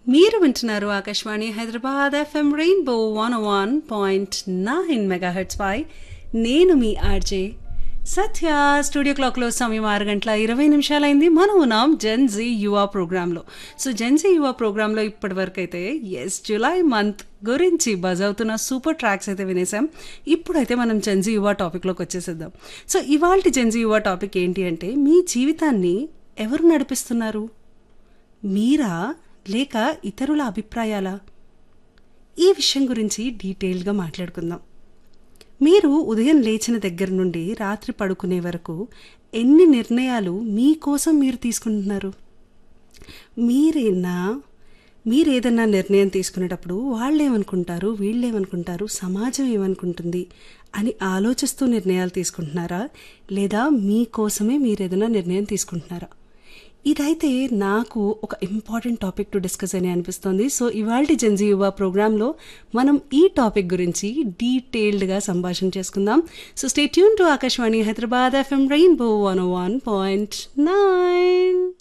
మీరు వింటున్నారు Akashvani Hyderabad FM rainbow one one point nine megahertz పై నేను మీ ఆర్జే సత్య స్టూడియో క్లాక్లో సమయం ఆరు గంటల ఇరవై నిమిషాలైంది మనం ఉన్నాం జెన్జీ యువ ప్రోగ్రాంలో సో జెన్జీ యువ ప్రోగ్రాంలో ఇప్పటి వరకు అయితే ఎస్ జులై మంత్ గురించి బజ్ అవుతున్న సూపర్ ట్రాక్స్ అయితే వినేసాం ఇప్పుడైతే మనం జెన్జీ యువ టాపిక్లోకి వచ్చేసేద్దాం సో ఇవాళ జెన్జీ యువ టాపిక్ ఏంటి అంటే మీ జీవితాన్ని ఎవరు నడిపిస్తున్నారు మీరా లేక ఇతరుల అభిప్రాయాలా ఈ విషయం గురించి డీటెయిల్గా మాట్లాడుకుందాం మీరు ఉదయం లేచిన దగ్గర నుండి రాత్రి పడుకునే వరకు ఎన్ని నిర్ణయాలు మీకోసం మీరు తీసుకుంటున్నారు మీరేనా మీరు ఏదన్నా నిర్ణయం తీసుకునేటప్పుడు వాళ్ళు ఏమనుకుంటారు వీళ్ళు ఏమనుకుంటారు సమాజం ఏమనుకుంటుంది అని ఆలోచిస్తూ నిర్ణయాలు తీసుకుంటున్నారా లేదా మీకోసమే మీరు ఏదైనా నిర్ణయం తీసుకుంటున్నారా ఇదైతే నాకు ఒక ఇంపార్టెంట్ టాపిక్ టు డిస్కస్ అని అనిపిస్తోంది సో ఇవాళ జెన్జీ యువ ప్రోగ్రాంలో మనం ఈ టాపిక్ గురించి డీటెయిల్డ్గా సంభాషణ చేసుకుందాం so stay tuned to Akashvani Hyderabad FM rainbow one one point nine